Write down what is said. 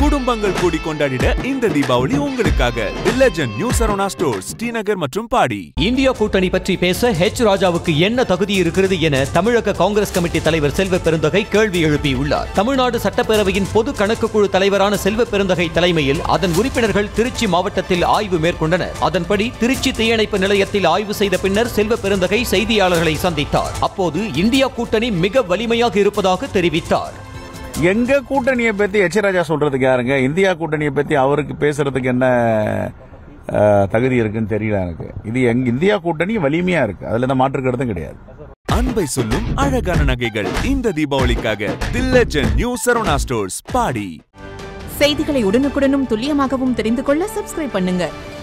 குடும்பங்கள் கூடி கொண்டாடிட இந்த தீபாவளி உங்களுக்காக The Legend New Saravana Stores Srinagar மற்றும் பாடி இந்தியா கூட்டணி பற்றி பேச ஹெச் ராஜாவுக்கு என்ன தகுதி இருக்கிறது என தமிழக காங்கிரஸ் கமிட்டி தலைவர் செல்வ பெருந்தகை கேள்வி எழுப்பியுள்ளார் தமிழ்நாடு சட்டப்பேரவையின் பொது கணக்கு குழு தலைவரான செல்வ பெருந்தகை தலைமையில் அதன் உறுப்பினர்கள் திருச்சி மாவட்டத்தில் ஆய்வு மேற்கொண்டனர் அதன்படி திருச்சி தீயணைப்பு நிலையத்தில் ஆய்வு செய்த பின்னர் செல்வ பெருந்தகை செய்தியாளர்களை சந்தித்தார் அப்போது இந்தியா கூட்டணி மிக வலிமையாக இருப்பதாக தெரிவித்தார் எங்க கூட்டணியை பத்தி எச் ராஜா சொல்றதுக்கு யாருங்க இந்தியா கூட்டணியை பத்தி அவருக்கு பேசுறதுக்கு என்ன அஹ், தகுதி இருக்குன்னு தெரியல எனக்கு இது எங்க இந்தியா கூட்டணி வலிமையா இருக்கு அதுல எந்த மாற்று கருத்தும் கிடையாது அன்பை சொல்லும் அழகான நகைகள் இந்த தீபாவளிக்காக The Legend New Saravana Stores Padi செய்திகளை உடனுக்குடனும் துல்லியமாகவும் தெரிந்து கொள்ள சப்ஸ்கிரைப் பண்ணுங்க